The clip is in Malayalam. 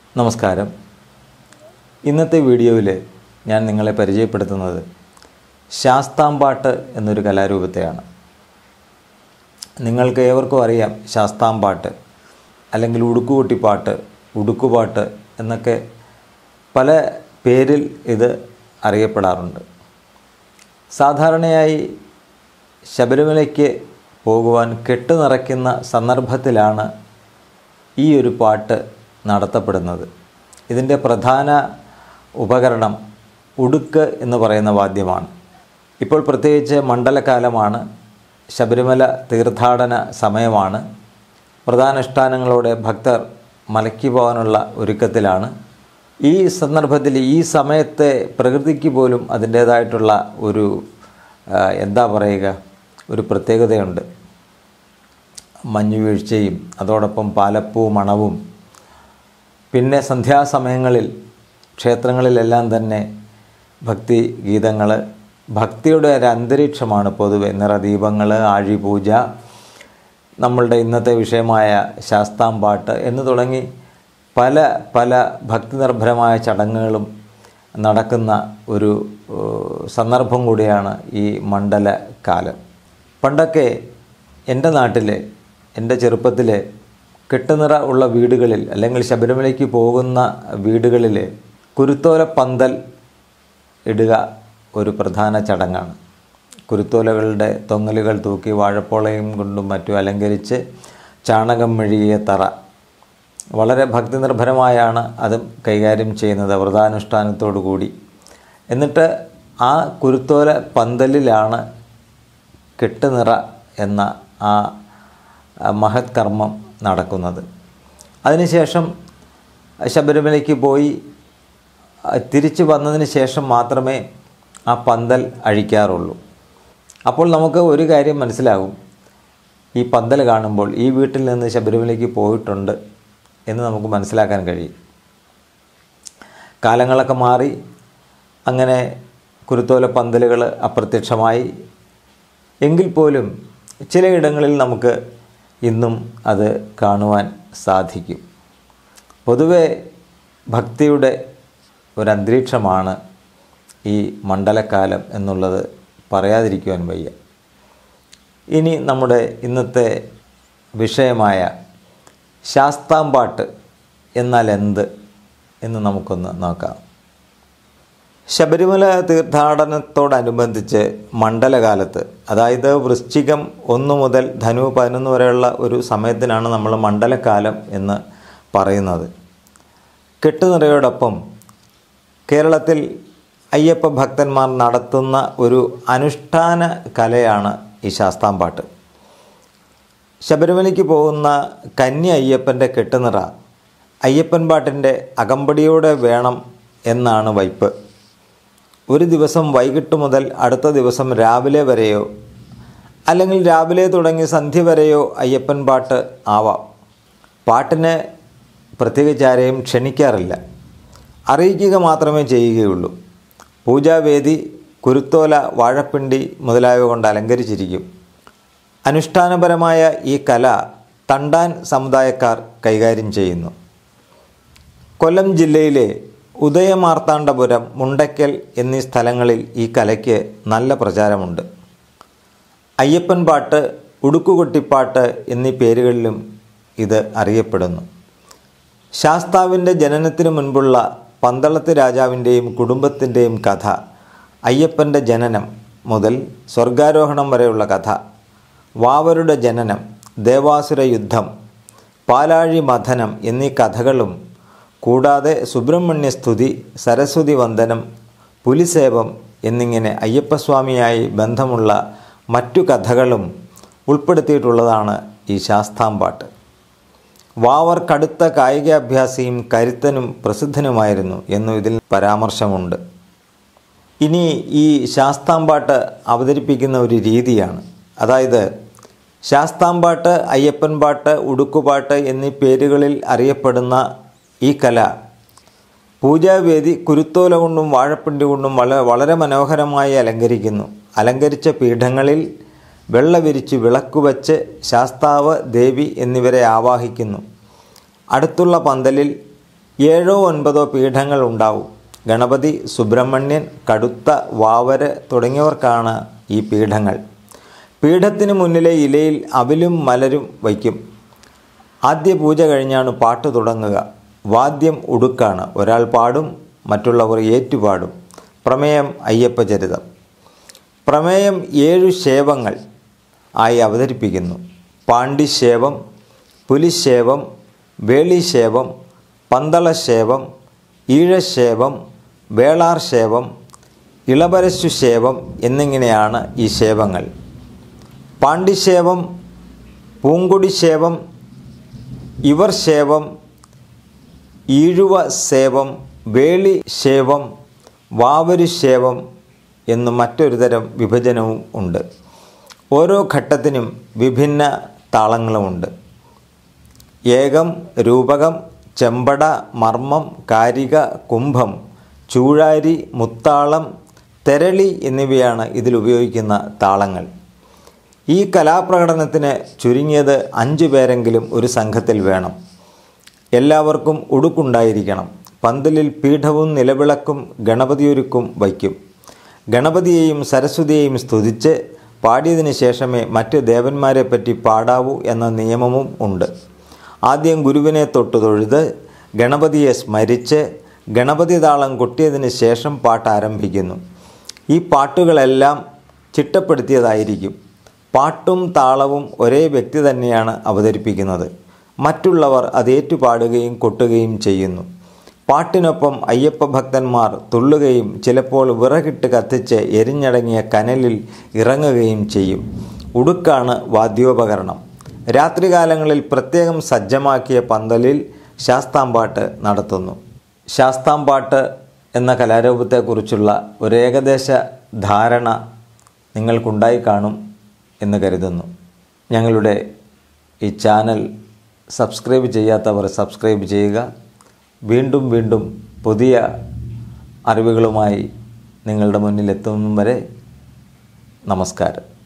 നമസ്കാരം ഇന്നത്തെ വീഡിയോയിൽ ഞാൻ നിങ്ങളെ പരിചയപ്പെടുത്തുന്നത് ശാസ്താംപാട്ട് എന്നൊരു കലാരൂപത്തെയാണ് നിങ്ങൾക്ക് ഏവർക്കും അറിയാം ശാസ്താംപാട്ട് അല്ലെങ്കിൽ ഉടുക്കുകുട്ടിപ്പാട്ട് ഉടുക്കുപാട്ട് എന്നൊക്കെ പല പേരിൽ ഇത് അറിയപ്പെടാറുണ്ട് സാധാരണയായി ശബരിമലയ്ക്ക് പോകുവാൻ കെട്ട് നിറയ്ക്കുന്ന സന്ദർഭത്തിലാണ് ഈ ഒരു പാട്ട് നടത്തപ്പെടുന്നത് ഇതിൻ്റെ പ്രധാന ഉപകരണം ഉടുക്ക് എന്ന് പറയുന്ന വാദ്യമാണ് ഇപ്പോൾ പ്രത്യേകിച്ച് മണ്ഡലകാലമാണ് ശബരിമല തീർത്ഥാടന സമയമാണ് പ്രധാനുഷ്ഠാനങ്ങളോടെ ഭക്തർ മലയ്ക്ക് പോകാനുള്ള ഒരുക്കത്തിലാണ് ഈ സന്ദർഭത്തിൽ ഈ സമയത്തെ പ്രകൃതിക്ക് പോലും അതിൻ്റേതായിട്ടുള്ള ഒരു ആ, എന്താ പറയുക ഒരു പ്രത്യേകതയുണ്ട് മഞ്ഞുവീഴ്ചയും അതോടൊപ്പം പാലപ്പൂ മണവും പിന്നെ സന്ധ്യാസമയങ്ങളിൽ ക്ഷേത്രങ്ങളിലെല്ലാം തന്നെ ഭക്തി ഗീതങ്ങൾ ഭക്തിയുടെ ഒരു അന്തരീക്ഷമാണ് പൊതുവെ നിറദീപങ്ങൾ ആഴിപൂജ നമ്മളുടെ ഇന്നത്തെ വിഷയമായ ശാസ്താംപാട്ട് എന്ന് തുടങ്ങി പല പല ഭക്തി നിർഭരമായ ചടങ്ങുകളും നടക്കുന്ന ഒരു ഏഹ്, സന്ദർഭം കൂടിയാണ് ഈ മണ്ഡല കാലം പണ്ടൊക്കെ എൻ്റെ നാട്ടിലെ എൻ്റെ ചെറുപ്പത്തിലെ കെട്ടുനിറ ഉള്ള വീടുകളിൽ അല്ലെങ്കിൽ ശബരിമലയ്ക്ക് പോകുന്ന വീടുകളിൽ കുരുത്തോല പന്തൽ ഇടുക ഒരു പ്രധാന ചടങ്ങാണ് കുരുത്തോലകളുടെ തൊങ്ങലുകൾ തൂക്കി വാഴപ്പോളയും കൊണ്ടും മറ്റും അലങ്കരിച്ച് ചാണകം മെഴുകിയ തറ വളരെ ഭക്തി നിർഭരമായാണ് അതും കൈകാര്യം ചെയ്യുന്നത് വ്രതാനുഷ്ഠാനത്തോടു കൂടി എന്നിട്ട് ആ കുരുത്തോല പന്തലിലാണ് കെട്ടുനിറ എന്ന ആ ആ മഹത് കർമ്മം നടക്കുന്നത് അതിനുശേഷം ശബരിമലയ്ക്ക് പോയി ആ, തിരിച്ചു വന്നതിന് ശേഷം മാത്രമേ ആ പന്തൽ അഴിക്കാറുള്ളൂ അപ്പോൾ നമുക്ക് ഒരു കാര്യം മനസ്സിലാകും ഈ പന്തൽ കാണുമ്പോൾ ഈ വീട്ടിൽ നിന്ന് ശബരിമലയ്ക്ക് പോയിട്ടുണ്ട് എന്ന് നമുക്ക് മനസ്സിലാക്കാൻ കഴിയും കാലങ്ങളൊക്കെ മാറി അങ്ങനെ കുരുത്തോല പന്തലുകൾ അപ്രത്യക്ഷമായി എങ്കിൽ പോലും ചിലയിടങ്ങളിൽ നമുക്ക് ഇന്നും അത് കാണുവാൻ സാധിക്കും പൊതുവെ ഭക്തിയുടെ ഒരന്തരീക്ഷമാണ് ഈ മണ്ഡലക്കാലം എന്നുള്ളത് പറയാതിരിക്കുവാൻ വയ്യ ഇനി നമ്മുടെ ഇന്നത്തെ വിഷയമായ ശാസ്താംപാട്ട് എന്നാൽ എന്ത് എന്ന് നമുക്കൊന്ന് നോക്കാം ശബരിമല തീർത്ഥാടനത്തോടനുബന്ധിച്ച് മണ്ഡലകാലത്ത് അതായത് വൃശ്ചികം ഒന്ന് മുതൽ ധനു പതിനൊന്ന് വരെയുള്ള ഒരു സമയത്തിനാണ് നമ്മൾ മണ്ഡലകാലം എന്ന് പറയുന്നത് കെട്ടുനിറയോടൊപ്പം കേരളത്തിൽ അയ്യപ്പ ഭക്തന്മാർ നടത്തുന്ന ഒരു അനുഷ്ഠാന കലയാണ് ഈ ശാസ്താംപാട്ട് ശബരിമലയ്ക്ക് പോകുന്ന കന്യ അയ്യപ്പൻ്റെ കെട്ടുനിറ അയ്യപ്പൻ പാട്ടിൻ്റെ അകമ്പടിയോടെ വേണം എന്നാണ് വയ്പ് ഒരു ദിവസം വൈകിട്ട് മുതൽ അടുത്ത ദിവസം രാവിലെ വരെയോ അല്ലെങ്കിൽ രാവിലെ തുടങ്ങി സന്ധ്യ വരെയോ അയ്യപ്പൻ പാട്ട് ആവാം പാട്ടിന് പ്രത്യേകിച്ച് ആരെയും ക്ഷണിക്കാറില്ല അറിയിക്കുക മാത്രമേ ചെയ്യുകയുള്ളൂ പൂജാവേദി കുരുത്തോല വാഴപ്പിണ്ടി മുതലായവ കൊണ്ട് അലങ്കരിച്ചിരിക്കും അനുഷ്ഠാനപരമായ ഈ കല തണ്ടാൻ സമുദായക്കാർ കൈകാര്യം ചെയ്യുന്നു കൊല്ലം ജില്ലയിലെ ഉദയമാർത്താണ്ഡപുരം മുണ്ടയ്ക്കൽ എന്നീ സ്ഥലങ്ങളിൽ ഈ കലയ്ക്ക് നല്ല പ്രചാരമുണ്ട് അയ്യപ്പൻ പാട്ട് ഉടുക്കുകൊട്ടിപ്പാട്ട് എന്നീ പേരുകളിലും ഇത് അറിയപ്പെടുന്നു ശാസ്താവിൻ്റെ ജനനത്തിനു മുൻപുള്ള പന്തളത്ത് രാജാവിൻ്റെയും കുടുംബത്തിൻ്റെയും കഥ അയ്യപ്പൻ്റെ ജനനം മുതൽ സ്വർഗാരോഹണം വരെയുള്ള കഥ വാവരുടെ ജനനം ദേവാസുര യുദ്ധം പാലാഴി മഥനം എന്നീ കഥകളും കൂടാതെ സുബ്രഹ്മണ്യ സ്തുതി സരസ്വതി വന്ദനം പുലിസേവം എന്നിങ്ങനെ അയ്യപ്പസ്വാമിയായി ബന്ധമുള്ള മറ്റു കഥകളും ഉൾപ്പെടുത്തിയിട്ടുള്ളതാണ് ഈ ശാസ്താംപാട്ട് വാവർ കടുത്ത കായികാഭ്യാസിയും കരുത്തനും പ്രസിദ്ധനുമായിരുന്നു എന്നു ഇതിൽ പരാമർശമുണ്ട് ഇനി ഈ ശാസ്താംപാട്ട് അവതരിപ്പിക്കുന്ന ഒരു രീതിയാണ് അതായത് ശാസ്താംപാട്ട് അയ്യപ്പൻ പാട്ട് ഉടുക്കുപാട്ട് എന്നീ പേരുകളിൽ അറിയപ്പെടുന്ന ഈ കല പൂജാവേദി കുരുത്തോല കൊണ്ടും വാഴപ്പിണ്ടി കൊണ്ടും വള വളരെ മനോഹരമായി അലങ്കരിക്കുന്നു അലങ്കരിച്ച പീഠങ്ങളിൽ വെള്ള വിരിച്ച് വിളക്കുവച്ച് ശാസ്താവ് ദേവി എന്നിവരെ ആവാഹിക്കുന്നു അടുത്തുള്ള പന്തലിൽ ഏഴോ ഒൻപതോ പീഠങ്ങൾ ഉണ്ടാവും ഗണപതി സുബ്രഹ്മണ്യൻ കടുത്ത വാവര് തുടങ്ങിയവർക്കാണ് ഈ പീഠങ്ങൾ പീഠത്തിന് മുന്നിലെ ഇലയിൽ അവിലും മലരും വയ്ക്കും ആദ്യ പൂജ കഴിഞ്ഞാണ് പാട്ട് തുടങ്ങുക വാദ്യം ഉടുക്കാണ് ഒരാൾ പാടും മറ്റുള്ളവർ ഏറ്റുപാടും പ്രമേയം അയ്യപ്പചരിതം പ്രമേയം ഏഴു ശേവങ്ങൾ ആയി അവതരിപ്പിക്കുന്നു പാണ്ഡിശേവം പുലിശേവം വേളിശേവം പന്തളശേവം ഈഴശേവം വേളാർ ശേവം ഇളപരശു ശേവം എന്നിങ്ങനെയാണ് ഈ ശേവങ്ങൾ പാണ്ഡിശേവം പൂങ്കൊടി ശേവം ഇവർ ശേവം ഈഴുവ സേവം വേളി ശേവം വാവരു ശേവം എന്നു മറ്റൊരു തരം വിഭജനവും ഉണ്ട് ഓരോ ഘട്ടത്തിനും വിഭിന്ന താളങ്ങളുമുണ്ട് ഏകം രൂപകം ചെമ്പട മർമ്മം കാരിക കുംഭം ചൂഴാരി മുത്താളം തെരളി എന്നിവയാണ് ഇതിൽ ഉപയോഗിക്കുന്ന താളങ്ങൾ ഈ കലാപ്രകടനത്തിന് ചുരുങ്ങിയത് അഞ്ചു പേരെങ്കിലും ഒരു സംഘത്തിൽ വേണം എല്ലാവർക്കും ഉടുക്കുണ്ടായിരിക്കണം പന്തലിൽ പീഠവും നിലവിളക്കും ഗണപതിയൊരുക്കും വയ്ക്കും ഗണപതിയെയും സരസ്വതിയെയും സ്തുതിച്ച് പാടിയതിനു ശേഷമേ മറ്റ് ദേവന്മാരെ പറ്റി പാടാവൂ എന്ന നിയമവും ഉണ്ട് ആദ്യം ഗുരുവിനെ തൊട്ട് തൊഴുത് ഗണപതിയെ സ്മരിച്ച് ഗണപതി താളം കൊട്ടിയതിന് ശേഷം പാട്ട് ആരംഭിക്കുന്നു ഈ പാട്ടുകളെല്ലാം ചിട്ടപ്പെടുത്തിയതായിരിക്കും പാട്ടും താളവും ഒരേ വ്യക്തി തന്നെയാണ് അവതരിപ്പിക്കുന്നത് മറ്റുള്ളവർ അത് ഏറ്റുപാടുകയും കൊട്ടുകയും ചെയ്യുന്നു പാട്ടിനൊപ്പം അയ്യപ്പ ഭക്തന്മാർ തുള്ളുകയും ചിലപ്പോൾ വിറകിട്ട് കത്തിച്ച് എരിഞ്ഞടങ്ങിയ കനലിൽ ഇറങ്ങുകയും ചെയ്യും ഉടുക്കാണ് വാദ്യോപകരണം രാത്രികാലങ്ങളിൽ പ്രത്യേകം സജ്ജമാക്കിയ പന്തലിൽ ശാസ്താംപാട്ട് നടത്തുന്നു ശാസ്താംപാട്ട് എന്ന കലാരൂപത്തെക്കുറിച്ചുള്ള ഒരു ഏകദേശ ധാരണ നിങ്ങൾക്കുണ്ടായി കാണും എന്ന് കരുതുന്നു ഞങ്ങളുടെ ഈ ചാനൽ സബ്സ്ക്രൈബ് ചെയ്യാത്തവർ സബ്സ്ക്രൈബ് ചെയ്യുക വീണ്ടും വീണ്ടും പുതിയ അറിവുകളുമായി നിങ്ങളുടെ മുന്നിൽ എത്തും വരെ നമസ്കാരം